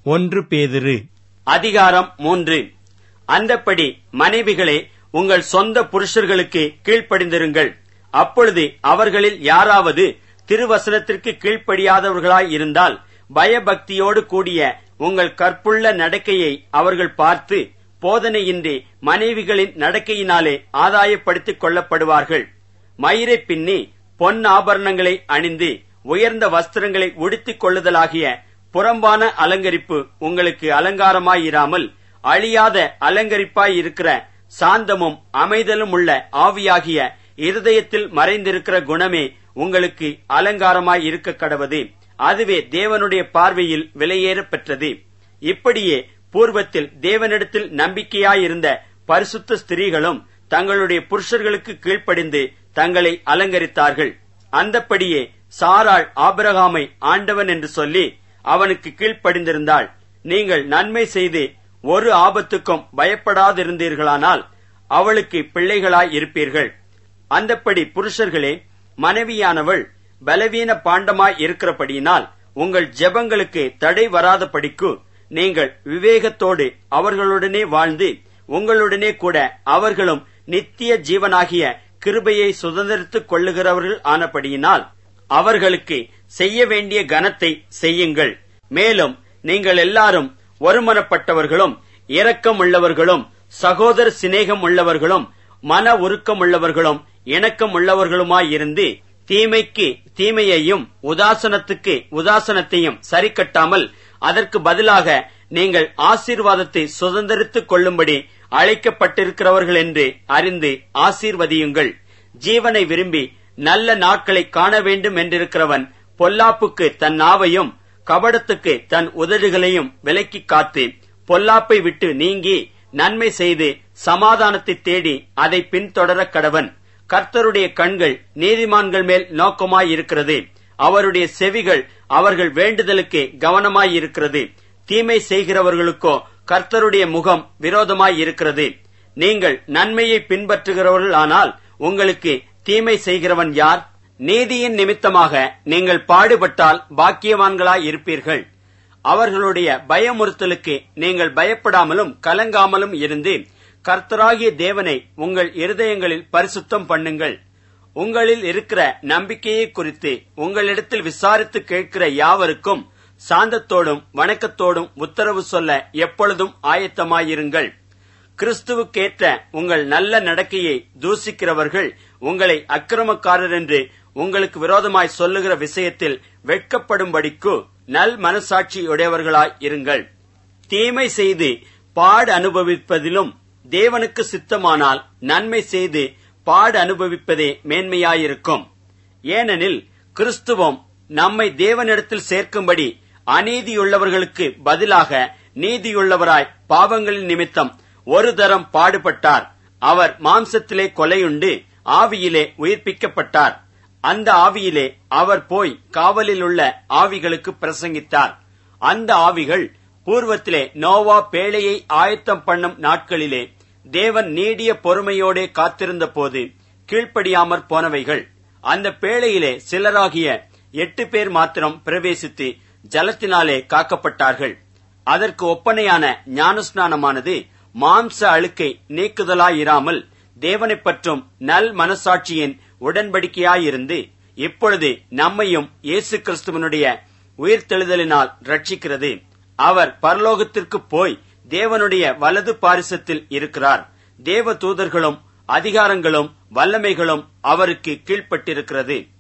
ஒன்று பேதிரு அதிகாரம் மூன்று அந்தப்படி மனைவிகளே உங்கள் சொந்த புருஷர்களுக்கு கீழ்ப்படிந்திருங்கள் அப்பொழுது அவர்களில் யாராவது திருவசனத்திற்கு கீழ்ப்படியாதவர்களாய் இருந்தால் பயபக்தியோடு கூடிய உங்கள் கற்புள்ள நடக்கையை அவர்கள் பார்த்து போதனையின்றி மனைவிகளின் நடக்கையினாலே ஆதாயப்படுத்திக் கொள்ளப்படுவார்கள் மயிரை பின்னி பொன் ஆபரணங்களை அணிந்து உயர்ந்த வஸ்திரங்களை உடுத்திக் கொள்ளுதலாகிய புறம்பான அலங்கரிப்பு உங்களுக்கு அலங்காரமாயிராமல் அழியாத அலங்கரிப்பாய் இருக்கிற சாந்தமும் அமைதலும் உள்ள ஆவியாகிய இருதயத்தில் மறைந்திருக்கிற குணமே உங்களுக்கு அலங்காரமாய் இருக்க கடவது அதுவே தேவனுடைய பார்வையில் விலையேற பெற்றது இப்படியே பூர்வத்தில் தேவனிடத்தில் நம்பிக்கையாயிருந்த பரிசுத்த ஸ்திரீகளும் தங்களுடைய புருஷர்களுக்கு கீழ்ப்படிந்து தங்களை அலங்கரித்தார்கள் அந்தப்படியே சாராள் ஆபிரகாமை ஆண்டவன் என்று சொல்லி அவனுக்கு கீழ்ப்படிந்திருந்தாள் நீங்கள் நன்மை செய்து ஒரு ஆபத்துக்கும் பயப்படாதிருந்தீர்களானால் அவளுக்கு பிள்ளைகளாய் இருப்பீர்கள் அந்தப்படி புருஷர்களே மனைவியானவள் பலவீன பாண்டமாய் இருக்கிறபடியினால் உங்கள் ஜெபங்களுக்கு தடை வராதபடிக்கு நீங்கள் விவேகத்தோடு அவர்களுடனே வாழ்ந்து உங்களுடனே கூட அவர்களும் நித்திய ஜீவனாகிய கிருபையை சுதந்திரித்துக் கொள்ளுகிறவர்கள் ஆனபடியினால் அவர்களுக்கு செய்ய வேண்டிய கனத்தை செய்யுங்கள் மேலும் நீங்கள் எல்லாரும் ஒருமனப்பட்டவர்களும் இரக்கம் உள்ளவர்களும் சகோதர சிநேகம் உள்ளவர்களும் மன உருக்கம் உள்ளவர்களும் இணக்கம் உள்ளவர்களுமாயிருந்து தீமைக்கு தீமையையும் உதாசனத்துக்கு உதாசனத்தையும் சரிக்கட்டாமல் அதற்கு பதிலாக நீங்கள் ஆசீர்வாதத்தை சுதந்திரித்துக் கொள்ளும்படி அழைக்கப்பட்டிருக்கிறவர்கள் என்று அறிந்து ஆசீர்வதியுங்கள் ஜீவனை விரும்பி நல்ல நாட்களை காண வேண்டும் என்றிருக்கிறவன் பொல்லாப்புக்கு தன் நாவையும் கபடத்துக்கு தன் உதடுகளையும் விலக்கி காத்து பொல்லாப்பை விட்டு நீங்கி நன்மை செய்து சமாதானத்தை தேடி அதை பின்தொடர கடவன் கர்த்தருடைய கண்கள் நீதிமான்கள் மேல் நோக்கமாயிருக்கிறது அவருடைய செவிகள் அவர்கள் வேண்டுதலுக்கு கவனமாயிருக்கிறது தீமை செய்கிறவர்களுக்கோ கர்த்தருடைய முகம் விரோதமாயிருக்கிறது நீங்கள் நன்மையை பின்பற்றுகிறவர்கள் ஆனால் உங்களுக்கு தீமை செய்கிறவன் யார் நீதியின் நிமித்தமாக நீங்கள் பாடுபட்டால் பாக்கியவான்களாய் இருப்பீர்கள் அவர்களுடைய பயமுறுத்தலுக்கு நீங்கள் பயப்படாமலும் கலங்காமலும் இருந்து கர்த்தராகிய தேவனை உங்கள் இருதயங்களில் பரிசுத்தம் பண்ணுங்கள் உங்களில் இருக்கிற நம்பிக்கையை குறித்து உங்களிடத்தில் விசாரித்து கேட்கிற யாவருக்கும் சாந்தத்தோடும் வணக்கத்தோடும் உத்தரவு சொல்ல எப்பொழுதும் ஆயத்தமாயிருங்கள் கிறிஸ்துவுக்கேற்ற உங்கள் நல்ல நடக்கையை தூசிக்கிறவர்கள் உங்களை அக்கிரமக்காரர் என்று உங்களுக்கு விரோதமாய் சொல்லுகிற விஷயத்தில் வெட்கப்படும்படிக்கு நல் மனசாட்சி உடையவர்களாய் இருங்கள் தீமை செய்து பாடு அனுபவிப்பதிலும் தேவனுக்கு சித்தமானால் நன்மை செய்து பாடு அனுபவிப்பதே மேன்மையாயிருக்கும் ஏனெனில் கிறிஸ்துவம் நம்மை தேவனிடத்தில் சேர்க்கும்படி அநீதியுள்ளவர்களுக்கு பதிலாக நீதியுள்ளவராய் பாவங்களின் நிமித்தம் ஒரு தரம் பாடுபட்டார் அவர் மாம்சத்திலே கொலையுண்டு ஆவியிலே உயிர்ப்பிக்கப்பட்டார் அந்த ஆவியிலே அவர் போய் காவலில் உள்ள ஆவிகளுக்கு பிரசங்கித்தார் அந்த ஆவிகள் பூர்வத்திலே நோவா பேழையை ஆயத்தம் பண்ணும் நாட்களிலே தேவன் நீடிய பொறுமையோடே காத்திருந்த போது கீழ்ப்படியாமற் போனவைகள் அந்த பேழையிலே சிலராகிய எட்டு பேர் மாத்திரம் பிரவேசித்து ஜலத்தினாலே காக்கப்பட்டார்கள் அதற்கு ஒப்பனையான ஞானஸ்நானமானது மாம்ச அழுக்கை நீக்குதலாயிராமல் தேவனைப் பற்றும் நல் மனசாட்சியின் உடன்படிக்கையாயிருந்து இப்பொழுது நம்மையும் இயேசு கிறிஸ்துவனுடைய உயிர்த்தெழுதலினால் ரட்சிக்கிறது அவர் பரலோகத்திற்கு போய் தேவனுடைய வலது பாரிசத்தில் இருக்கிறார் தேவ தூதர்களும் அதிகாரங்களும் வல்லமைகளும் அவருக்கு கீழ்ப்பட்டிருக்கிறது